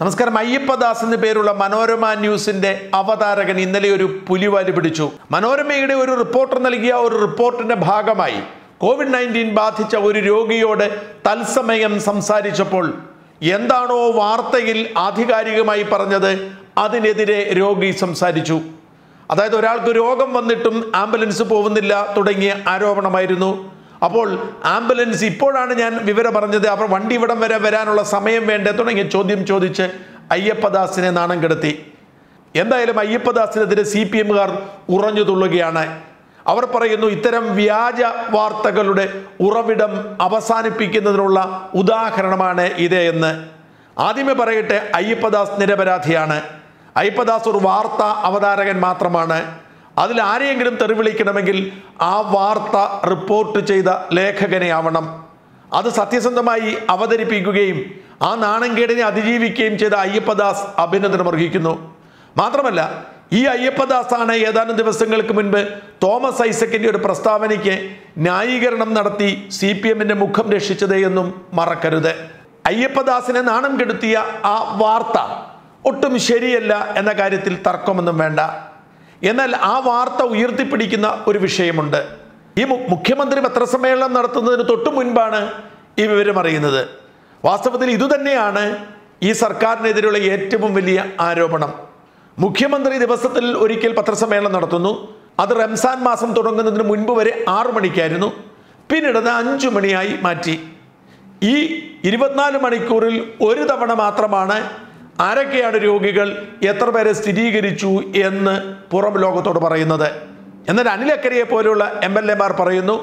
നമസ്കാരം അയ്യപ്പദാസ് എന്ന് പേരുള്ള മനോരമ ന്യൂസിന്റെ അവതാരകൻ ഇന്നലെ ഒരു പുലിവാലി പിടിച്ചു മനോരമയുടെ ഒരു റിപ്പോർട്ടർ നൽകിയ ഒരു റിപ്പോർട്ടിന്റെ ഭാഗമായി കോവിഡ് നയൻറ്റീൻ ബാധിച്ച ഒരു രോഗിയോട് തത്സമയം സംസാരിച്ചപ്പോൾ എന്താണോ വാർത്തയിൽ ആധികാരികമായി പറഞ്ഞത് അതിനെതിരെ രോഗി സംസാരിച്ചു അതായത് ഒരാൾക്ക് രോഗം വന്നിട്ടും ആംബുലൻസ് പോകുന്നില്ല തുടങ്ങിയ ആരോപണമായിരുന്നു അപ്പോൾ ആംബുലൻസ് ഇപ്പോഴാണ് ഞാൻ വിവരം പറഞ്ഞത് അപ്പോൾ വണ്ടി ഇവിടം വരെ വരാനുള്ള സമയം വേണ്ടേ തുടങ്ങിയ ചോദ്യം ചോദിച്ച് അയ്യപ്പദാസിനെ നാണം കെടുത്തി എന്തായാലും അയ്യപ്പദാസിനെതിരെ സി പി എമ്മുകാർ ഉറഞ്ഞു തുള്ളുകയാണ് അവർ പറയുന്നു ഇത്തരം വ്യാജ വാർത്തകളുടെ ഉറവിടം അവസാനിപ്പിക്കുന്നതിനുള്ള ഉദാഹരണമാണ് ഇത് എന്ന് ആദ്യമേ പറയട്ടെ അയ്യപ്പദാസ് നിരപരാധിയാണ് അയ്യപ്പദാസ് ഒരു വാർത്ത അവതാരകൻ മാത്രമാണ് അതിൽ ആരെയെങ്കിലും തെറിവിളിക്കണമെങ്കിൽ ആ വാർത്ത റിപ്പോർട്ട് ചെയ്ത ലേഖകനെ ആവണം അത് സത്യസന്ധമായി അവതരിപ്പിക്കുകയും ആ നാണംകേടിനെ അതിജീവിക്കുകയും ചെയ്ത അയ്യപ്പദാസ് അഭിനന്ദനം അർഹിക്കുന്നു മാത്രമല്ല ഈ അയ്യപ്പദാസാണ് ഏതാനും ദിവസങ്ങൾക്ക് മുൻപ് തോമസ് ഐസക്കിന്റെ ഒരു പ്രസ്താവനയ്ക്ക് ന്യായീകരണം നടത്തി സി പി എമ്മിന്റെ മുഖം രക്ഷിച്ചത് എന്നും മറക്കരുത് അയ്യപ്പദാസിനെ നാണം കെടുത്തിയ ആ വാർത്ത ഒട്ടും ശരിയല്ല എന്ന കാര്യത്തിൽ തർക്കമൊന്നും വേണ്ട എന്നാൽ ആ വാർത്ത ഉയർത്തിപ്പിടിക്കുന്ന ഒരു വിഷയമുണ്ട് ഈ മു- മുഖ്യമന്ത്രി പത്രസമ്മേളനം നടത്തുന്നതിന് തൊട്ടു മുൻപാണ് ഈ വിവരം അറിയുന്നത് വാസ്തവത്തിൽ ഇതുതന്നെയാണ് ഈ സർക്കാരിനെതിരെയുള്ള ഏറ്റവും വലിയ ആരോപണം മുഖ്യമന്ത്രി ദിവസത്തിൽ ഒരിക്കൽ പത്രസമ്മേളനം നടത്തുന്നു അത് റംസാൻ മാസം തുടങ്ങുന്നതിന് മുൻപ് വരെ ആറു മണിക്കായിരുന്നു പിന്നീട് അത് അഞ്ചു മണിയായി മാറ്റി ഈ ഇരുപത്തിനാല് മണിക്കൂറിൽ ഒരു തവണ മാത്രമാണ് ആരൊക്കെയാണ് രോഗികൾ എത്ര പേരെ സ്ഥിരീകരിച്ചു എന്ന് പുറം ലോകത്തോട് പറയുന്നത് എന്നാൽ അനിലക്കരയെ പോലെയുള്ള എം എൽ എമാർ പറയുന്നു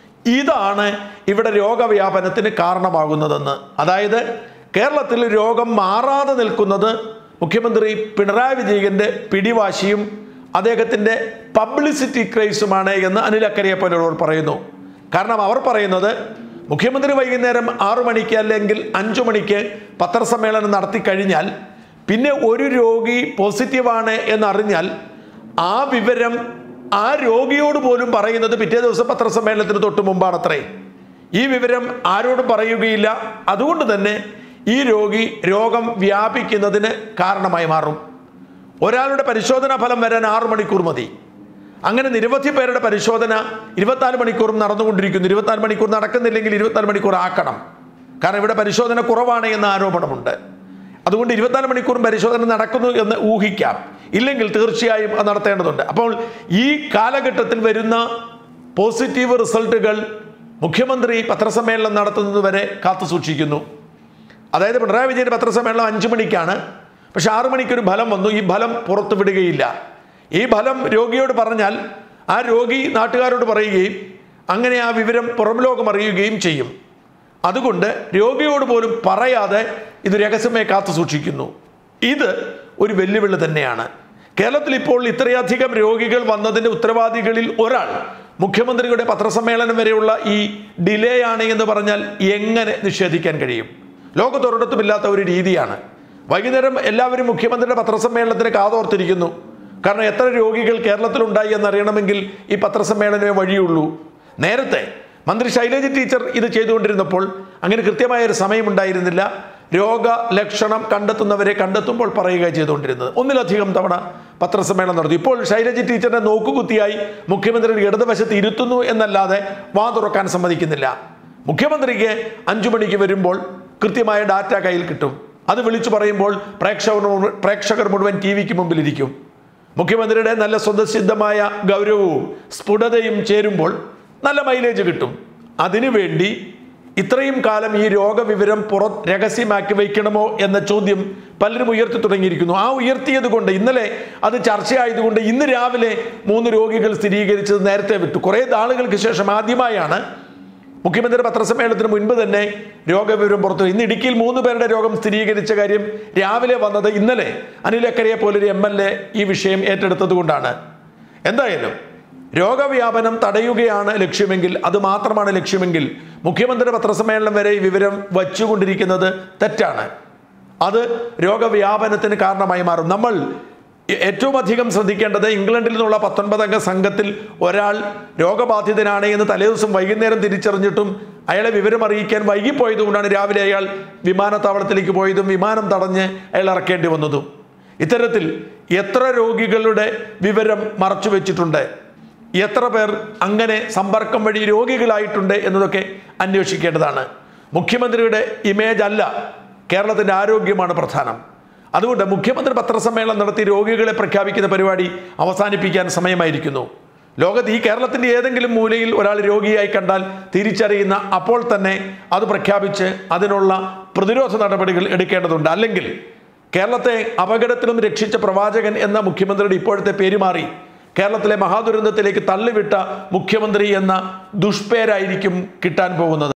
ഇതാണ് ഇവിടെ രോഗവ്യാപനത്തിന് കാരണമാകുന്നതെന്ന് അതായത് കേരളത്തിൽ രോഗം മാറാതെ നിൽക്കുന്നത് മുഖ്യമന്ത്രി പിണറായി വിജയന്റെ പിടിവാശിയും അദ്ദേഹത്തിന്റെ പബ്ലിസിറ്റി ക്രൈസുമാണ് എന്ന് അനിലക്കരയെ പോലുള്ളവർ പറയുന്നു കാരണം അവർ പറയുന്നത് മുഖ്യമന്ത്രി വൈകുന്നേരം ആറു മണിക്ക് അല്ലെങ്കിൽ അഞ്ചു മണിക്ക് പത്രസമ്മേളനം നടത്തി കഴിഞ്ഞാൽ പിന്നെ ഒരു രോഗി പോസിറ്റീവാണ് എന്നറിഞ്ഞാൽ ആ വിവരം ആ രോഗിയോട് പോലും പറയുന്നത് പിറ്റേ ദിവസം പത്രസമ്മേളനത്തിന് തൊട്ട് മുമ്പാണത്രേ ഈ വിവരം ആരോടും പറയുകയില്ല അതുകൊണ്ട് തന്നെ ഈ രോഗി രോഗം വ്യാപിക്കുന്നതിന് കാരണമായി മാറും ഒരാളുടെ പരിശോധനാ ഫലം വരാൻ ആറു മണിക്കൂർ മതി അങ്ങനെ നിരവധി പേരുടെ പരിശോധന ഇരുപത്തിനാല് മണിക്കൂറും നടന്നുകൊണ്ടിരിക്കുന്നു ഇരുപത്തിനാല് മണിക്കൂർ നടക്കുന്നില്ലെങ്കിൽ ഇരുപത്തിനാല് മണിക്കൂർ ആക്കണം കാരണം ഇവിടെ പരിശോധന കുറവാണ് എന്ന ആരോപണമുണ്ട് അതുകൊണ്ട് ഇരുപത്തിനാല് മണിക്കൂറും പരിശോധന നടക്കുന്നു എന്ന് ഊഹിക്കാം ഇല്ലെങ്കിൽ തീർച്ചയായും അത് നടത്തേണ്ടതുണ്ട് അപ്പോൾ ഈ കാലഘട്ടത്തിൽ വരുന്ന പോസിറ്റീവ് റിസൾട്ടുകൾ മുഖ്യമന്ത്രി പത്രസമ്മേളനം നടത്തുന്നത് വരെ കാത്തു സൂക്ഷിക്കുന്നു അതായത് പിണറായി വിജയന്റെ പത്രസമ്മേളനം അഞ്ചു മണിക്കാണ് പക്ഷെ ആറു മണിക്കൊരു ഫലം വന്നു ഈ ഫലം പുറത്തു വിടുകയില്ല ഈ ഫലം രോഗിയോട് പറഞ്ഞാൽ ആ രോഗി നാട്ടുകാരോട് പറയുകയും അങ്ങനെ ആ വിവരം പുറം ലോകം അറിയുകയും ചെയ്യും അതുകൊണ്ട് രോഗിയോട് പോലും പറയാതെ ഇത് രഹസ്യമായി കാത്തു സൂക്ഷിക്കുന്നു ഇത് ഒരു വെല്ലുവിളി തന്നെയാണ് കേരളത്തിൽ ഇപ്പോൾ ഇത്രയധികം രോഗികൾ വന്നതിന്റെ ഉത്തരവാദികളിൽ ഒരാൾ മുഖ്യമന്ത്രിയുടെ പത്രസമ്മേളനം വരെയുള്ള ഈ ഡിലേ ആണ് എന്ന് പറഞ്ഞാൽ എങ്ങനെ നിഷേധിക്കാൻ കഴിയും ലോകത്തൊരിടത്തുമില്ലാത്ത ഒരു രീതിയാണ് വൈകുന്നേരം എല്ലാവരും മുഖ്യമന്ത്രിയുടെ പത്രസമ്മേളനത്തിന് കാതോർത്തിരിക്കുന്നു കാരണം എത്ര രോഗികൾ കേരളത്തിലുണ്ടായി എന്നറിയണമെങ്കിൽ ഈ പത്രസമ്മേളനമേ വഴിയുള്ളൂ നേരത്തെ മന്ത്രി ശൈലജ ടീച്ചർ ഇത് ചെയ്തുകൊണ്ടിരുന്നപ്പോൾ അങ്ങനെ കൃത്യമായ ഒരു സമയമുണ്ടായിരുന്നില്ല രോഗ ലക്ഷണം കണ്ടെത്തുന്നവരെ കണ്ടെത്തുമ്പോൾ പറയുക ചെയ്തുകൊണ്ടിരുന്നത് ഒന്നിലധികം തവണ പത്രസമ്മേളനം നടത്തി ഇപ്പോൾ ശൈലജ ടീച്ചറിനെ നോക്കുകുത്തിയായി മുഖ്യമന്ത്രിയുടെ ഇടതുവശത്ത് ഇരുത്തുന്നു എന്നല്ലാതെ വാ തുറക്കാൻ സമ്മതിക്കുന്നില്ല മുഖ്യമന്ത്രിക്ക് അഞ്ചു മണിക്ക് വരുമ്പോൾ കൃത്യമായ ഡാറ്റ കയ്യിൽ കിട്ടും അത് വിളിച്ചു പറയുമ്പോൾ പ്രേക്ഷകർ മുഴു- പ്രേക്ഷകർ മുഴുവൻ ടി വിക്ക് മുമ്പിലിരിക്കും മുഖ്യമന്ത്രിയുടെ നല്ല സ്വതസിദ്ധമായ ഗൗരവവും സ്ഫുടതയും ചേരുമ്പോൾ നല്ല മൈലേജ് കിട്ടും അതിനുവേണ്ടി ഇത്രയും കാലം ഈ രോഗവിവരം പുറ രഹസ്യമാക്കി വയ്ക്കണമോ എന്ന ചോദ്യം പലരും ഉയർത്തി തുടങ്ങിയിരിക്കുന്നു ആ ഉയർത്തിയത് കൊണ്ട് ഇന്നലെ അത് ചർച്ചയായതുകൊണ്ട് ഇന്ന് രാവിലെ മൂന്ന് രോഗികൾ സ്ഥിരീകരിച്ചത് നേരത്തെ വിട്ടു കുറേ നാളുകൾക്ക് ശേഷം ആദ്യമായാണ് മുഖ്യമന്ത്രി പത്രസമ്മേളനത്തിന് മുൻപ് തന്നെ രോഗവിവരം പുറത്തു ഇന്ന് ഇടുക്കിയിൽ മൂന്ന് പേരുടെ രോഗം സ്ഥിരീകരിച്ച കാര്യം രാവിലെ വന്നത് ഇന്നലെ അനിലക്കരയെ പോലൊരു എം എൽ എ ഈ വിഷയം ഏറ്റെടുത്തത് കൊണ്ടാണ് എന്തായാലും രോഗവ്യാപനം തടയുകയാണ് ലക്ഷ്യമെങ്കിൽ അത് മാത്രമാണ് ലക്ഷ്യമെങ്കിൽ മുഖ്യമന്ത്രി പത്രസമ്മേളനം വരെ ഈ വിവരം വച്ചുകൊണ്ടിരിക്കുന്നത് തെറ്റാണ് അത് രോഗവ്യാപനത്തിന് കാരണമായി മാറും നമ്മൾ ഏ- ഏറ്റവും അധികം ശ്രദ്ധിക്കേണ്ടത് ഇംഗ്ലണ്ടിൽ നിന്നുള്ള പത്തൊൻപതംഗ സംഘത്തിൽ ഒരാൾ രോഗബാധിതനാണ് എന്ന് തലേദിവസം വൈകുന്നേരം തിരിച്ചറിഞ്ഞിട്ടും അയാളെ വിവരം അറിയിക്കാൻ വൈകിപ്പോയതുകൊണ്ടാണ് രാവിലെ അയാൾ വിമാനത്താവളത്തിലേക്ക് പോയതും വിമാനം തടഞ്ഞ് അയാൾ ഇറക്കേണ്ടി വന്നതും ഇത്തരത്തിൽ എത്ര രോഗികളുടെ വിവരം മറച്ചു വെച്ചിട്ടുണ്ട് എത്ര പേർ അങ്ങനെ സമ്പർക്കം വഴി രോഗികളായിട്ടുണ്ട് എന്നതൊക്കെ അന്വേഷിക്കേണ്ടതാണ് മുഖ്യമന്ത്രിയുടെ ഇമേജ് അല്ല കേരളത്തിൻ്റെ ആരോഗ്യമാണ് പ്രധാനം അതുകൊണ്ട് മുഖ്യമന്ത്രി പത്രസമ്മേളനം നടത്തി രോഗികളെ പ്രഖ്യാപിക്കുന്ന പരിപാടി അവസാനിപ്പിക്കാൻ സമയമായിരിക്കുന്നു ലോകത്ത് ഈ കേരളത്തിൻ്റെ ഏതെങ്കിലും മൂലയിൽ ഒരാൾ രോഗിയായി കണ്ടാൽ തിരിച്ചറിയുന്ന അപ്പോൾ തന്നെ അത് പ്രഖ്യാപിച്ച് അതിനുള്ള പ്രതിരോധ നടപടികൾ എടുക്കേണ്ടതുണ്ട് അല്ലെങ്കിൽ കേരളത്തെ അപകടത്തിലും രക്ഷിച്ച പ്രവാചകൻ എന്ന മുഖ്യമന്ത്രിയുടെ ഇപ്പോഴത്തെ പേര് മാറി കേരളത്തിലെ മഹാദുരന്തത്തിലേക്ക് തള്ളിവിട്ട മുഖ്യമന്ത്രി എന്ന ദുഷ്പേരായിരിക്കും കിട്ടാൻ പോകുന്നത്